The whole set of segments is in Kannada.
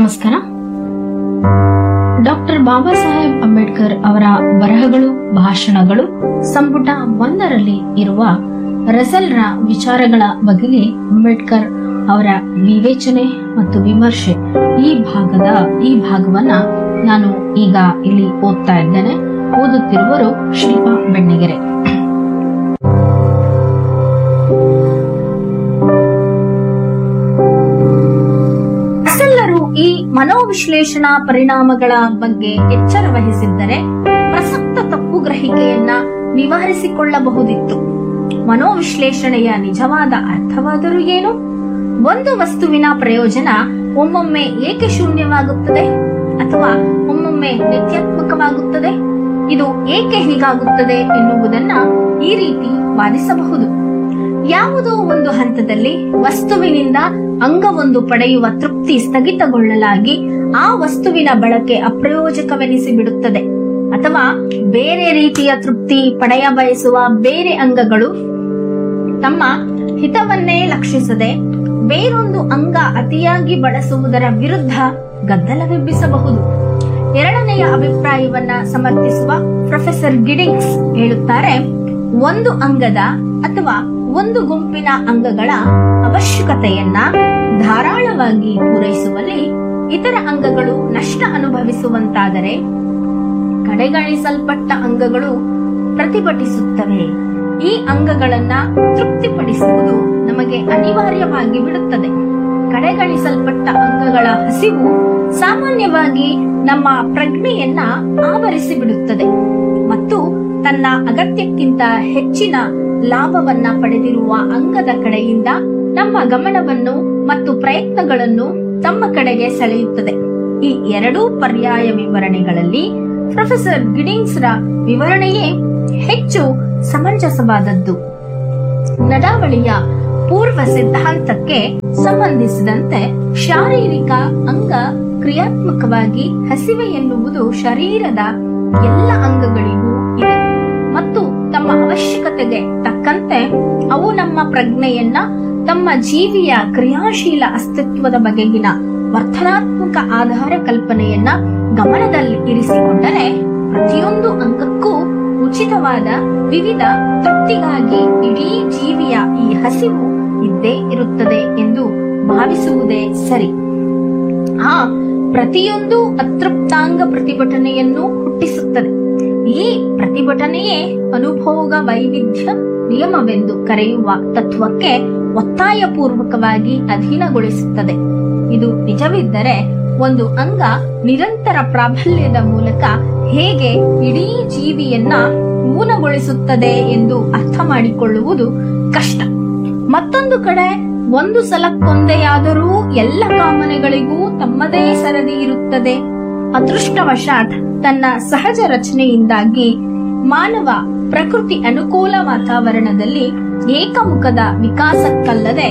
ನಮಸ್ಕಾರ ಡಾಕ್ಟರ್ ಬಾಬಾ ಸಾಹೇಬ್ ಅಂಬೇಡ್ಕರ್ ಅವರ ಬರಹಗಳು ಭಾಷಣಗಳು ಸಂಪುಟ ಒಂದರಲ್ಲಿ ಇರುವ ರಸಲ್ರ ವಿಚಾರಗಳ ಬಗೆಗೆ ಅಂಬೇಡ್ಕರ್ ಅವರ ವಿವೇಚನೆ ಮತ್ತು ವಿಮರ್ಶೆ ಈ ಭಾಗದ ಈ ಭಾಗವನ್ನ ನಾನು ಈಗ ಇಲ್ಲಿ ಓದ್ತಾ ಇದ್ದೇನೆ ಓದುತ್ತಿರುವರು ಶಿಲ್ಪಾ ಬೆಣ್ಣಿಗೆರೆ ಎಲ್ಲರೂ ಈ ಮನೋವಿಶ್ಲೇಷಣಾ ಪರಿಣಾಮಗಳ ಬಗ್ಗೆ ಎಚ್ಚರ ವಹಿಸಿದ್ದರೆ ಪ್ರಸಕ್ತ ತಪ್ಪು ಗ್ರಹಿಕೆಯನ್ನ ನಿವಾರಿಸಿಕೊಳ್ಳಬಹುದಿತ್ತು ಮನೋವಿಶ್ಲೇಷಣೆಯ ನಿಜವಾದ ಅರ್ಥವಾದರೂ ಏನು ಒಂದು ವಸ್ತುವಿನ ಪ್ರಯೋಜನ ಒಮ್ಮೊಮ್ಮೆ ಏಕೆ ಶೂನ್ಯವಾಗುತ್ತದೆ ಅಥವಾ ಒಮ್ಮೊಮ್ಮೆ ನಿತ್ಯಾತ್ಮಕವಾಗುತ್ತದೆ ಇದು ಏಕೆ ಹೀಗಾಗುತ್ತದೆ ಎನ್ನುವುದನ್ನ ಈ ರೀತಿ ವಾದಿಸಬಹುದು ಯಾವುದೋ ಒಂದು ಹಂತದಲ್ಲಿ ವಸ್ತುವಿನಿಂದ ಅಂಗವೊಂದು ಪಡೆಯುವ ತೃಪ್ತಿ ಸ್ಥಗಿತಗೊಳ್ಳಲಾಗಿ ಆ ವಸ್ತುವಿನ ಬಳಕೆ ಅಪ್ರಯೋಜಕವೆನಿಸಿ ಬಿಡುತ್ತದೆ ಅಥವಾ ಬೇರೆ ರೀತಿಯ ತೃಪ್ತಿ ಪಡೆಯ ಬಯಸುವ ಬೇರೆ ಅಂಗಗಳು ತಮ್ಮ ಹಿತವನ್ನೇ ಲಕ್ಷಿಸದೆ ಬೇರೊಂದು ಅಂಗ ಅತಿಯಾಗಿ ಬಳಸುವುದರ ವಿರುದ್ಧ ಗದ್ದಲವೆಬ್ಬಿಸಬಹುದು ಎರಡನೆಯ ಅಭಿಪ್ರಾಯವನ್ನ ಸಮರ್ಥಿಸುವ ಪ್ರೊಫೆಸರ್ ಗಿಡಿಂಗ್ಸ್ ಹೇಳುತ್ತಾರೆ ಒಂದು ಅಂಗದ ಅಥವಾ ಒಂದು ಗುಂಪಿನ ಅಂಗಗಳ ಅವಶ್ಯಕತೆಯನ್ನ ಧಾರಾಳವಾಗಿ ಪೂರೈಸುವಲ್ಲಿ ಇತರ ಅಂಗಗಳು ನಷ್ಟ ಅನುಭವಿಸುವಂತಾದರೆ ಕಡೆಗಣಿಸಲ್ಪಟ್ಟ ಅಂಗಗಳು ಪ್ರತಿಭಟಿಸುತ್ತವೆ ಈ ಅಂಗಗಳನ್ನ ತೃಪ್ತಿಪಡಿಸುವುದು ನಮಗೆ ಅನಿವಾರ್ಯವಾಗಿ ಬಿಡುತ್ತದೆ ಕಡೆಗಣಿಸಲ್ಪಟ್ಟ ಅಂಗಗಳ ಹಸಿವು ಸಾಮಾನ್ಯವಾಗಿ ನಮ್ಮ ಪ್ರಜ್ಞೆಯನ್ನ ಆವರಿಸಿ ಬಿಡುತ್ತದೆ ಮತ್ತು ತನ್ನ ಅಗತ್ಯಕ್ಕಿಂತ ಹೆಚ್ಚಿನ ಲಾಭವನ್ನ ಪಡೆದಿರುವ ಅಂಗದ ಕಡೆಯಿಂದ ನಮ್ಮ ಗಮನವನ್ನು ಮತ್ತು ಪ್ರಯತ್ನಗಳನ್ನು ತಮ್ಮ ಕಡೆಗೆ ಸೆಳೆಯುತ್ತದೆ ಈ ಎರಡೂ ಪರ್ಯಾಯ ವಿವರಣೆಗಳಲ್ಲಿ ಪ್ರೊಫೆಸರ್ ಗಿಡಿಂಗ್ಸ್ ರ ವಿವರಣೆಯೇ ಹೆಚ್ಚು ಸಮಂಜಸವಾದದ್ದು ನಡಾವಳಿಯ ಪೂರ್ವ ಸಿದ್ಧಾಂತಕ್ಕೆ ಸಂಬಂಧಿಸಿದಂತೆ ಶಾರೀರಿಕ ಅಂಗ ಕ್ರಿಯಾತ್ಮಕವಾಗಿ ಹಸಿವೆ ಎನ್ನುವುದು ಶರೀರದ ಎಲ್ಲ ಅಂಗಗಳಿಗೂ ಇದೆ ಮತ್ತು ತಮ್ಮ ಅವಶ್ಯಕತೆಗೆ ತಕ್ಕಂತೆ ಅವು ನಮ್ಮ ಪ್ರಜ್ಞೆಯನ್ನ ತಮ್ಮ ಜೀವಿಯ ಕ್ರಿಯಾಶೀಲ ಅಸ್ತಿತ್ವದ ಬಗೆಗಿನ ವರ್ತನಾತ್ಮಕ ಆಧಾರ ಕಲ್ಪನೆಯನ್ನ ಗಮನದಲ್ಲಿ ಇರಿಸಿಕೊಂಡರೆ ಪ್ರತಿಯೊಂದು ಅಂಗಕ್ಕೂ ಉಚಿತವಾದ ವಿವಿಧ ತೃಪ್ತಿಗಾಗಿ ಇಡೀ ಜೀವಿಯ ಈ ಹಸಿವು ಇದ್ದೇ ಇರುತ್ತದೆ ಎಂದು ಭಾವಿಸುವುದೇ ಸರಿ ಆ ಪ್ರತಿಯೊಂದು ಅತೃಪ್ತಾಂಗ ಪ್ರತಿಭಟನೆಯನ್ನು ಹುಟ್ಟಿಸುತ್ತದೆ ಈ ಪ್ರತಿಭಟನೆಯೇ ಅನುಭೋಗ ವೈವಿಧ್ಯ ನಿಯಮವೆಂದು ಕರೆಯುವ ತತ್ವಕ್ಕೆ ಒತ್ತಾಯಪೂರ್ವಕವಾಗಿ ಅಧೀನಗೊಳಿಸುತ್ತದೆ ಇದು ನಿಜವಿದ್ದರೆ ಒಂದು ಅಂಗ ನಿರಂತರ ಪ್ರಾಬಲ್ಯದ ಮೂಲಕ ಹೇಗೆ ಇಡೀ ಜೀವಿಯನ್ನ ಊನಗೊಳಿಸುತ್ತದೆ ಎಂದು ಅರ್ಥ ಮಾಡಿಕೊಳ್ಳುವುದು ಕಷ್ಟ ಮತ್ತೊಂದು ಕಡೆ ಒಂದು ಸಲಕ್ಕೊಂದೆಯಾದರೂ ಎಲ್ಲ ಕಾಮನೆಗಳಿಗೂ ತಮ್ಮದೇ ಸರದಿ ಇರುತ್ತದೆ ಅದೃಷ್ಟವಶಾತ್ ತನ್ನ ಸಹಜ ರಚನೆಯಿಂದಾಗಿ ಮಾನವ ಪ್ರಕೃತಿ ಅನುಕೂಲ ವಾತಾವರಣದಲ್ಲಿ ಏಕಮುಖದ ವಿಕಾಸಕ್ಕಲ್ಲದೆ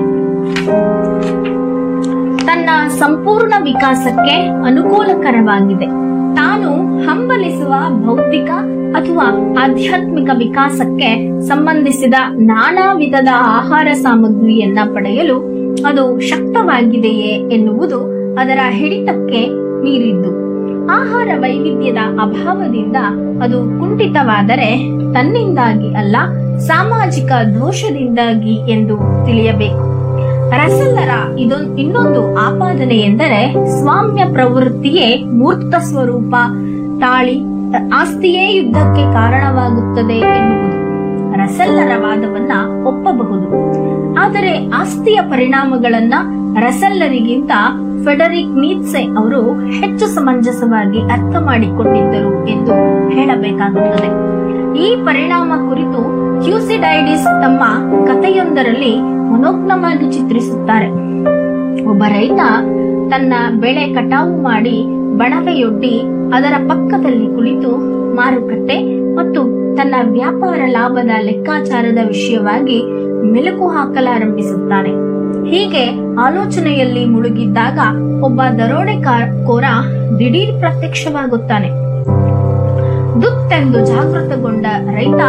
ತನ್ನ ಸಂಪೂರ್ಣ ವಿಕಾಸಕ್ಕೆ ಅನುಕೂಲಕರವಾಗಿದೆ ತಾನು ಹಂಬಲಿಸುವ ಭೌತಿಕ ಅಥವಾ ಆಧ್ಯಾತ್ಮಿಕ ವಿಕಾಸಕ್ಕೆ ಸಂಬಂಧಿಸಿದ ನಾನಾ ವಿಧದ ಆಹಾರ ಸಾಮಗ್ರಿಯನ್ನ ಪಡೆಯಲು ಅದು ಶಕ್ತವಾಗಿದೆಯೇ ಎನ್ನುವುದು ಅದರ ಹಿಡಿತಕ್ಕೆ ಮೀರಿದ್ದು ಆಹಾರ ವೈವಿಧ್ಯದ ಅಭಾವದಿಂದ ಅದು ಕುಂಠಿತವಾದರೆ ತನ್ನಿಂದಾಗಿ ಅಲ್ಲ ಸಾಮಾಜಿಕ ದೋಷದಿಂದಾಗಿ ಎಂದು ತಿಳಿಯಬೇಕು ರಸಲ್ಲರ ಇದೊಂದು ಇನ್ನೊಂದು ಆಪಾದನೆ ಎಂದರೆ ಸ್ವಾಮ್ಯ ಪ್ರವೃತ್ತಿಯೇ ಮೂರ್ತ ಸ್ವರೂಪ ತಾಳಿ ಆಸ್ತಿಯೇ ಯುದ್ಧಕ್ಕೆ ಕಾರಣವಾಗುತ್ತದೆ ಎನ್ನುವುದು ರಸಲ್ಲರ ವಾದವನ್ನ ಒಪ್ಪಬಹುದು ಆದರೆ ಆಸ್ತಿಯ ಪರಿಣಾಮಗಳನ್ನ ರಸಲ್ಲರಿಗಿಂತ ಫೆಡರಿಕ್ ನೀತ್ಸೆ ಅವರು ಹೆಚ್ಚು ಸಮಂಜಸವಾಗಿ ಅರ್ಥ ಮಾಡಿಕೊಂಡಿದ್ದರು ಎಂದು ಹೇಳಬೇಕಾಗುತ್ತದೆ ಈ ಪರಿಣಾಮ ಕುರಿತು ಥ್ಯೂಸಿಡೈಡಿಸ್ ತಮ್ಮ ಕಥೆಯೊಂದರಲ್ಲಿ ಮನೋಜ್ಞವಾಗಿ ಚಿತ್ರಿಸುತ್ತಾರೆ ಒಬ್ಬ ರೈತ ತನ್ನ ಬೆಳೆ ಕಟಾವು ಮಾಡಿ ಬಣವೆಯೊಡ್ಡಿ ಅದರ ಪಕ್ಕದಲ್ಲಿ ಕುಳಿತು ಮಾರುಕಟ್ಟೆ ಮತ್ತು ತನ್ನ ವ್ಯಾಪಾರ ಲಾಭದ ಲೆಕ್ಕಾಚಾರದ ವಿಷಯವಾಗಿ ಮೆಲುಕು ಹಾಕಲಾರಂಭಿಸುತ್ತಾನೆ ಹೀಗೆ ಆಲೋಚನೆಯಲ್ಲಿ ಮುಳುಗಿದ್ದಾಗ ಒಬ್ಬ ದರೋಡೆಕೋರ ದಿಢೀರ್ ಪ್ರತ್ಯಕ್ಷವಾಗುತ್ತಾನೆ ದುತ್ತೆಂದು ಜಾಗೃತಗೊಂಡ ರೈತ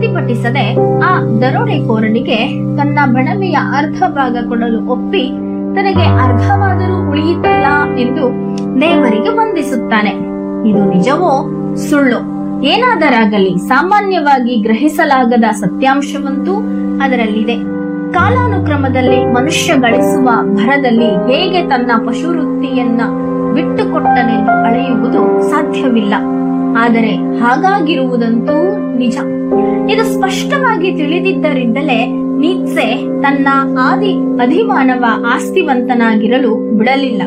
ಪ್ರತಿಭಟಿಸದೆ ಆ ದರೋಡೆಕೋರನಿಗೆ ತನ್ನ ಬಣವೆಯ ಅರ್ಧ ಭಾಗ ಕೊಡಲು ಒಪ್ಪಿ ತನಗೆ ಅರ್ಧವಾದರೂ ಉಳಿಯಿತಲ್ಲ ಎಂದು ದೇವರಿಗೆ ವಂದಿಸುತ್ತಾನೆ ಇದು ನಿಜವೋ ಸುಳ್ಳು ಏನಾದರಾಗಲಿ ಸಾಮಾನ್ಯವಾಗಿ ಗ್ರಹಿಸಲಾಗದ ಸತ್ಯಾಂಶವಂತೂ ಅದರಲ್ಲಿದೆ ಕಾಲಾನುಕ್ರಮದಲ್ಲಿ ಮನುಷ್ಯ ಗಳಿಸುವ ಭರದಲ್ಲಿ ಹೇಗೆ ತನ್ನ ಪಶುವೃತ್ತಿಯನ್ನ ಬಿಟ್ಟುಕೊಟ್ಟನೆಂದು ಅಳೆಯುವುದು ಸಾಧ್ಯವಿಲ್ಲ ಆದರೆ ಹಾಗಾಗಿರುವುದಂತೂ ನಿಜ ಇದು ಸ್ಪಷ್ಟವಾಗಿ ತಿಳಿದಿದ್ದರಿಂದಲೇ ನೀತ್ಸೆ ತನ್ನ ಆದಿ ಅಧಿಮಾನವ ಆಸ್ತಿವಂತನಾಗಿರಲು ಬಿಡಲಿಲ್ಲ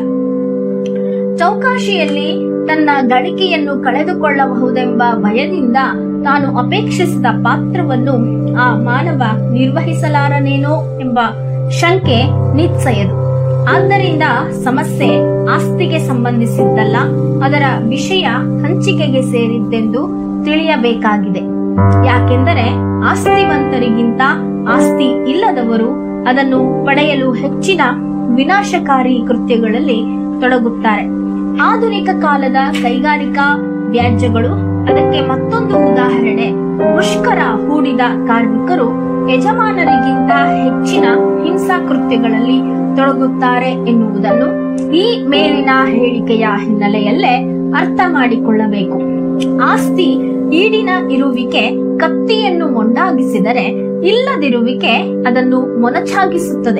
ಚೌಕಾಶಿಯಲ್ಲಿ ತನ್ನ ಗಳಿಕೆಯನ್ನು ಕಳೆದುಕೊಳ್ಳಬಹುದೆಂಬ ಭಯದಿಂದ ತಾನು ಅಪೇಕ್ಷಿಸಿದ ಪಾತ್ರವನ್ನು ಆ ಮಾನವ ನಿರ್ವಹಿಸಲಾರನೇನೋ ಎಂಬ ಶಂಕೆ ನಿತ್ಸೆಯದು ಆದ್ದರಿಂದ ಸಮಸ್ಯೆ ಆಸ್ತಿಗೆ ಸಂಬಂಧಿಸಿದ್ದಲ್ಲ ಅದರ ವಿಷಯ ಹಂಚಿಕೆಗೆ ಸೇರಿದ್ದೆಂದು ತಿಳಿಯಬೇಕಾಗಿದೆ ಯಾಕೆಂದರೆ ಆಸ್ತಿವಂತರಿಗಿಂತ ಆಸ್ತಿ ಇಲ್ಲದವರು ಅದನ್ನು ಪಡೆಯಲು ಹೆಚ್ಚಿನ ವಿನಾಶಕಾರಿ ಕೃತ್ಯಗಳಲ್ಲಿ ತೊಡಗುತ್ತಾರೆ ಆಧುನಿಕ ಕಾಲದ ಕೈಗಾರಿಕಾ ವ್ಯಾಜ್ಯಗಳು ಅದಕ್ಕೆ ಮತ್ತೊಂದು ಉದಾಹರಣೆ ಮುಷ್ಕರ ಹೂಡಿದ ಕಾರ್ಮಿಕರು ಯಜಮಾನರಿಗಿಂತ ಹೆಚ್ಚಿನ ಹಿಂಸಾ ಕೃತ್ಯಗಳಲ್ಲಿ ತೊಡಗುತ್ತಾರೆ ಎನ್ನುವುದನ್ನು ಈ ಮೇಲಿನ ಹೇಳಿಕೆಯ ಹಿನ್ನೆಲೆಯಲ್ಲೇ ಅರ್ಥ ಮಾಡಿಕೊಳ್ಳಬೇಕು ಆಸ್ತಿ ಈಡಿನ ಇರುವಿಕೆ ಕತ್ತಿಯನ್ನು ಮೊಂಡಾಗಿಸಿದರೆ ಇಲ್ಲದಿರುವಿಕೆ ಅದನ್ನು ಮೊನಚಾಗಿಸುತ್ತದೆ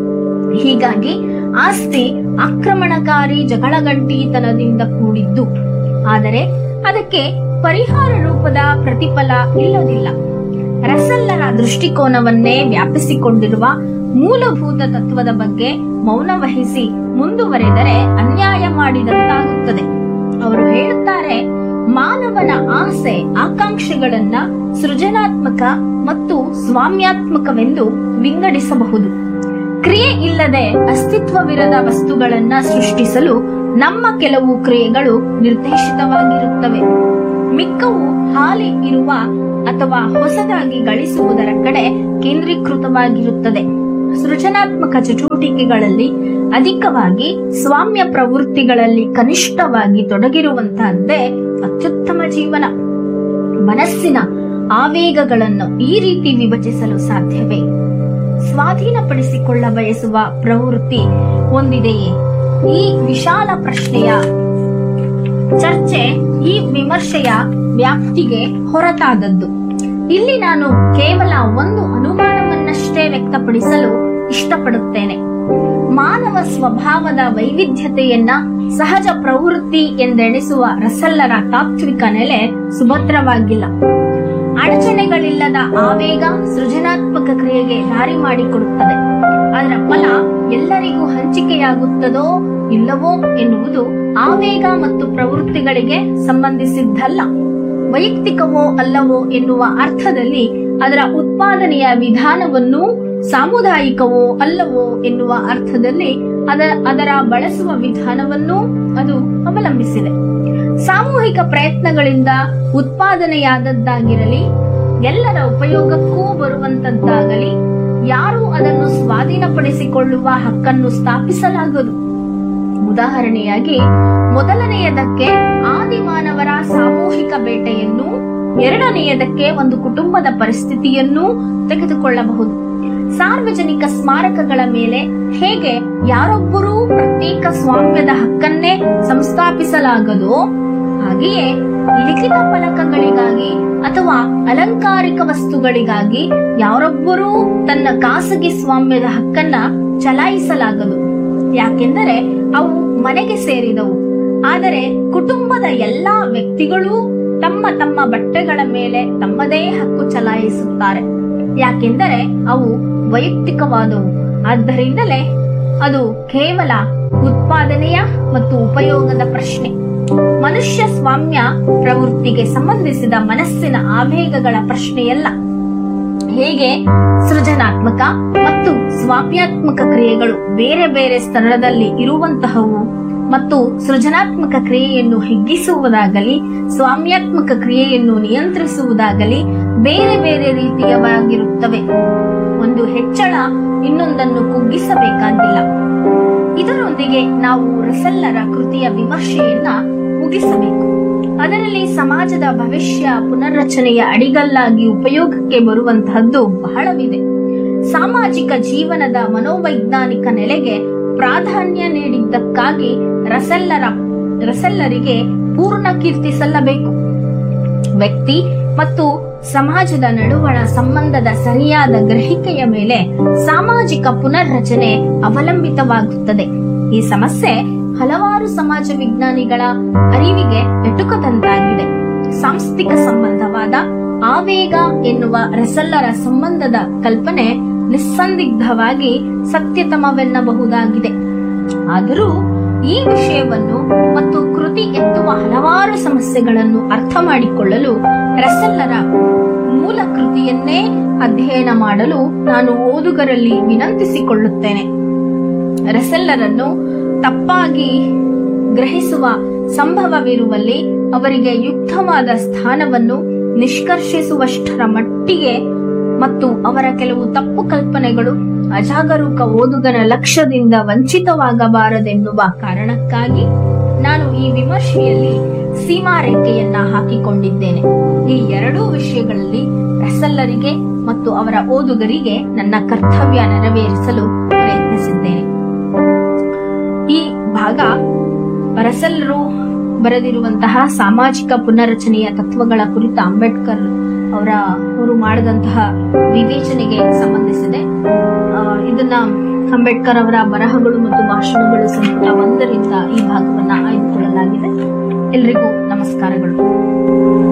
ಹೀಗಾಗಿ ಆಸ್ತಿ ಆಕ್ರಮಣಕಾರಿ ಜಗಳಗಂಟಿತನದಿಂದ ಕೂಡಿದ್ದು ಆದರೆ ಅದಕ್ಕೆ ಪರಿಹಾರ ರೂಪದ ಪ್ರತಿಫಲ ಇಲ್ಲದಿಲ್ಲ ರಸಲ್ಲರ ದೃಷ್ಟಿಕೋನವನ್ನೇ ವ್ಯಾಪಿಸಿಕೊಂಡಿರುವ ಮೂಲಭೂತ ತತ್ವದ ಬಗ್ಗೆ ಮೌನ ವಹಿಸಿ ಮುಂದುವರೆದರೆ ಅನ್ಯಾಯ ಮಾಡಿದಂತಾಗುತ್ತದೆ ಅವರು ಹೇಳುತ್ತಾರೆ ಮಾನವನ ಆಸೆ ಆಕಾಂಕ್ಷೆಗಳನ್ನ ಸೃಜನಾತ್ಮಕ ಮತ್ತು ಸ್ವಾಮ್ಯಾತ್ಮಕವೆಂದು ವಿಂಗಡಿಸಬಹುದು ಕ್ರಿಯೆ ಇಲ್ಲದೆ ಅಸ್ತಿತ್ವವಿರದ ವಸ್ತುಗಳನ್ನ ಸೃಷ್ಟಿಸಲು ನಮ್ಮ ಕೆಲವು ಕ್ರಿಯೆಗಳು ನಿರ್ದೇಶಿತವಾಗಿರುತ್ತವೆ ಮಿಕ್ಕವು ಹಾಲಿ ಇರುವ ಅಥವಾ ಹೊಸದಾಗಿ ಗಳಿಸುವುದರ ಕಡೆ ಕೇಂದ್ರೀಕೃತವಾಗಿರುತ್ತದೆ ಸೃಜನಾತ್ಮಕ ಚಟುವಟಿಕೆಗಳಲ್ಲಿ ಅಧಿಕವಾಗಿ ಸ್ವಾಮ್ಯ ಪ್ರವೃತ್ತಿಗಳಲ್ಲಿ ಕನಿಷ್ಠವಾಗಿ ತೊಡಗಿರುವಂತಹದ್ದೇ ಅತ್ಯುತ್ತಮ ಜೀವನ ಮನಸ್ಸಿನ ಆವೇಗಗಳನ್ನು ಈ ರೀತಿ ವಿಭಜಿಸಲು ಸಾಧ್ಯವೇ ಸ್ವಾಧೀನಪಡಿಸಿಕೊಳ್ಳ ಬಯಸುವ ಪ್ರವೃತ್ತಿ ಹೊಂದಿದೆಯೇ ಈ ವಿಶಾಲ ಪ್ರಶ್ನೆಯ ಚರ್ಚೆ ಈ ವಿಮರ್ಶೆಯ ವ್ಯಾಪ್ತಿಗೆ ಹೊರತಾದದ್ದು ಇಲ್ಲಿ ನಾನು ಕೇವಲ ಒಂದು ಅನುಮಾನವನ್ನಷ್ಟೇ ವ್ಯಕ್ತಪಡಿಸಲು ಇಷ್ಟಪಡುತ್ತೇನೆ ಮಾನವ ಸ್ವಭಾವದ ವೈವಿಧ್ಯತೆಯನ್ನ ಸಹಜ ಪ್ರವೃತ್ತಿ ಎಂದೆಣಿಸುವ ರಸಲ್ಲರ ತಾತ್ವಿಕ ನೆಲೆ ಸುಭದ್ರವಾಗಿಲ್ಲ ಅಡಚಣೆಗಳಿಲ್ಲದ ಆವೇಗ ಸೃಜನಾತ್ಮಕ ಕ್ರಿಯೆಗೆ ದಾರಿ ಮಾಡಿಕೊಡುತ್ತದೆ ಅದರ ಫಲ ಎಲ್ಲರಿಗೂ ಹಂಚಿಕೆಯಾಗುತ್ತದೋ ಇಲ್ಲವೋ ಎನ್ನುವುದು ಆವೇಗ ಮತ್ತು ಪ್ರವೃತ್ತಿಗಳಿಗೆ ಸಂಬಂಧಿಸಿದ್ದಲ್ಲ ವೈಯಕ್ತಿಕವೋ ಅಲ್ಲವೋ ಎನ್ನುವ ಅರ್ಥದಲ್ಲಿ ಅದರ ಉತ್ಪಾದನೆಯ ವಿಧಾನವನ್ನು ಸಾಮುದಾಯಿಕವೋ ಅಲ್ಲವೋ ಎನ್ನುವ ಅರ್ಥದಲ್ಲಿ ಅದರ ಅದರ ಬಳಸುವ ವಿಧಾನವನ್ನು ಅದು ಅವಲಂಬಿಸಿದೆ ಸಾಮೂಹಿಕ ಪ್ರಯತ್ನಗಳಿಂದ ಉತ್ಪಾದನೆಯಾದದ್ದಾಗಿರಲಿ ಎಲ್ಲರ ಉಪಯೋಗಕ್ಕೂ ಬರುವಂತದ್ದಾಗಲಿ ಯಾರೂ ಅದನ್ನು ಸ್ವಾಧೀನಪಡಿಸಿಕೊಳ್ಳುವ ಹಕ್ಕನ್ನು ಸ್ಥಾಪಿಸಲಾಗದು ಉದಾಹರಣೆಯಾಗಿ ಮೊದಲನೆಯದಕ್ಕೆ ಆದಿಮಾನವರ ಸಾಮೂಹಿಕ ಬೇಟೆಯನ್ನು ಎರಡನೆಯದಕ್ಕೆ ಒಂದು ಕುಟುಂಬದ ಪರಿಸ್ಥಿತಿಯನ್ನೂ ತೆಗೆದುಕೊಳ್ಳಬಹುದು ಸಾರ್ವಜನಿಕ ಸ್ಮಾರಕಗಳ ಮೇಲೆ ಹೇಗೆ ಯಾರೊಬ್ಬರೂ ಪ್ರತ್ಯೇಕ ಸ್ವಾಮ್ಯದ ಹಕ್ಕನ್ನೇ ಸಂಸ್ಥಾಪಿಸಲಾಗದೋ ಹಾಗೆಯೇ ಲಿಖಿತ ಫಲಕಗಳಿಗಾಗಿ ಅಥವಾ ಅಲಂಕಾರಿಕ ವಸ್ತುಗಳಿಗಾಗಿ ಯಾರೊಬ್ಬರೂ ತನ್ನ ಖಾಸಗಿ ಸ್ವಾಮ್ಯದ ಹಕ್ಕನ್ನ ಚಲಾಯಿಸಲಾಗದು ಯಾಕೆಂದರೆ ಅವು ಮನೆಗೆ ಸೇರಿದವು ಆದರೆ ಕುಟುಂಬದ ಎಲ್ಲಾ ವ್ಯಕ್ತಿಗಳೂ ತಮ್ಮ ತಮ್ಮ ಬಟ್ಟೆಗಳ ಮೇಲೆ ತಮ್ಮದೇ ಹಕ್ಕು ಚಲಾಯಿಸುತ್ತಾರೆ ಯಾಕೆಂದರೆ ಅವು ವೈಯಕ್ತಿಕವಾದವು ಆದ್ದರಿಂದಲೇ ಅದು ಕೇವಲ ಉತ್ಪಾದನೆಯ ಮತ್ತು ಉಪಯೋಗದ ಪ್ರಶ್ನೆ ಮನುಷ್ಯ ಸ್ವಾಮ್ಯ ಪ್ರವೃತ್ತಿಗೆ ಸಂಬಂಧಿಸಿದ ಮನಸ್ಸಿನ ಆವೇಗಗಳ ಪ್ರಶ್ನೆಯಲ್ಲ ಹೇಗೆ ಸೃಜನಾತ್ಮಕ ಮತ್ತು ಸ್ವಾಮ್ಯಾತ್ಮಕ ಕ್ರಿಯೆಗಳು ಬೇರೆ ಬೇರೆ ಸ್ಥಳದಲ್ಲಿ ಇರುವಂತಹವು ಮತ್ತು ಸೃಜನಾತ್ಮಕ ಕ್ರಿಯೆಯನ್ನು ಹಿಗ್ಗಿಸುವುದಾಗಲಿ ಸ್ವಾಮ್ಯಾತ್ಮಕ ಕ್ರಿಯೆಯನ್ನು ನಿಯಂತ್ರಿಸುವುದಾಗಲಿ ಬೇರೆ ಬೇರೆ ರೀತಿಯವಾಗಿರುತ್ತವೆ ಒಂದು ಹೆಚ್ಚಳ ಇನ್ನೊಂದನ್ನು ಕುಗ್ಗಿಸಬೇಕಾಗಿಲ್ಲ ಇದರೊಂದಿಗೆ ನಾವು ರಸಲ್ಲರ ಕೃತಿಯ ವಿಮರ್ಶೆಯನ್ನ ಮುಗಿಸಬೇಕು ಅದರಲ್ಲಿ ಸಮಾಜದ ಭವಿಷ್ಯ ಪುನರ್ರಚನೆಯ ಅಡಿಗಲ್ಲಾಗಿ ಉಪಯೋಗಕ್ಕೆ ಬರುವಂತಹದ್ದು ಬಹಳವಿದೆ ಸಾಮಾಜಿಕ ಜೀವನದ ಮನೋವೈಜ್ಞಾನಿಕ ನೆಲೆಗೆ ಪ್ರಾಧಾನ್ಯ ನೀಡಿದ್ದಕ್ಕಾಗಿ ರಸೆಲ್ಲರ ರಸೆಲ್ಲರಿಗೆ ಪೂರ್ಣ ಕೀರ್ತಿ ಸಲ್ಲಬೇಕು ವ್ಯಕ್ತಿ ಮತ್ತು ಸಮಾಜದ ನಡುವಣ ಸಂಬಂಧದ ಸರಿಯಾದ ಗ್ರಹಿಕೆಯ ಮೇಲೆ ಸಾಮಾಜಿಕ ಪುನರ್ರಚನೆ ಅವಲಂಬಿತವಾಗುತ್ತದೆ ಈ ಸಮಸ್ಯೆ ಹಲವಾರು ಸಮಾಜ ವಿಜ್ಞಾನಿಗಳ ಅರಿವಿಗೆ ಎಟುಕದಂತಾಗಿದೆ ಸಾಂಸ್ಥಿಕ ಸಂಬಂಧವಾದ ಆವೇಗ ಎನ್ನುವ ರಸಲ್ಲರ ಸಂಬಂಧದ ಕಲ್ಪನೆ ನಿಸ್ಸಂದಿಗ್ಧವಾಗಿ ಸತ್ಯತಮವೆನ್ನಬಹುದಾಗಿದೆ ಆದರೂ ಈ ವಿಷಯವನ್ನು ಮತ್ತು ಕೃತಿ ಎತ್ತುವ ಹಲವಾರು ಸಮಸ್ಯೆಗಳನ್ನು ಅರ್ಥ ಮಾಡಿಕೊಳ್ಳಲು ರಸಲ್ಲರ ಮೂಲ ಕೃತಿಯನ್ನೇ ಅಧ್ಯಯನ ಮಾಡಲು ನಾನು ಓದುಗರಲ್ಲಿ ವಿನಂತಿಸಿಕೊಳ್ಳುತ್ತೇನೆ ರಸೆಲ್ಲರನ್ನು ತಪ್ಪಾಗಿ ಗ್ರಹಿಸುವ ಸಂಭವವಿರುವಲ್ಲಿ ಅವರಿಗೆ ಯುಕ್ತವಾದ ಸ್ಥಾನವನ್ನು ನಿಷ್ಕರ್ಷಿಸುವಷ್ಟರ ಮಟ್ಟಿಗೆ ಮತ್ತು ಅವರ ಕೆಲವು ತಪ್ಪು ಕಲ್ಪನೆಗಳು ಅಜಾಗರೂಕ ಓದುಗರ ಲಕ್ಷ್ಯದಿಂದ ವಂಚಿತವಾಗಬಾರದೆನ್ನುವ ಕಾರಣಕ್ಕಾಗಿ ನಾನು ಈ ವಿಮರ್ಶೆಯಲ್ಲಿ ಸೀಮಾರೇಖೆಯನ್ನ ಹಾಕಿಕೊಂಡಿದ್ದೇನೆ ಈ ಎರಡೂ ವಿಷಯಗಳಲ್ಲಿ ರಸಲ್ಲರಿಗೆ ಮತ್ತು ಅವರ ಓದುಗರಿಗೆ ನನ್ನ ಕರ್ತವ್ಯ ನೆರವೇರಿಸಲು ಪ್ರಯತ್ನಿಸಿದ್ದೇನೆ ಈ ಭಾಗ ರಸಲ್ಲರು ಬರೆದಿರುವಂತಹ ಸಾಮಾಜಿಕ ಪುನರ್ರಚನೆಯ ತತ್ವಗಳ ಕುರಿತ ಅಂಬೇಡ್ಕರ್ ಅವರ ಅವರು ಮಾಡಿದಂತಹ ವಿವೇಚನೆಗೆ ಸಂಬಂಧಿಸಿದೆ ಆ, ಇದನ್ನ ಅಂಬೇಡ್ಕರ್ ಅವರ ಬರಹಗಳು ಮತ್ತು ಭಾಷಣಗಳು ಸಂಪುಟ ಒಂದರಿಂದ ಈ ಭಾಗವನ್ನ ಆಯ್ದುಕೊಳ್ಳಲಾಗಿದೆ ಎಲ್ರಿಗೂ ನಮಸ್ಕಾರಗಳು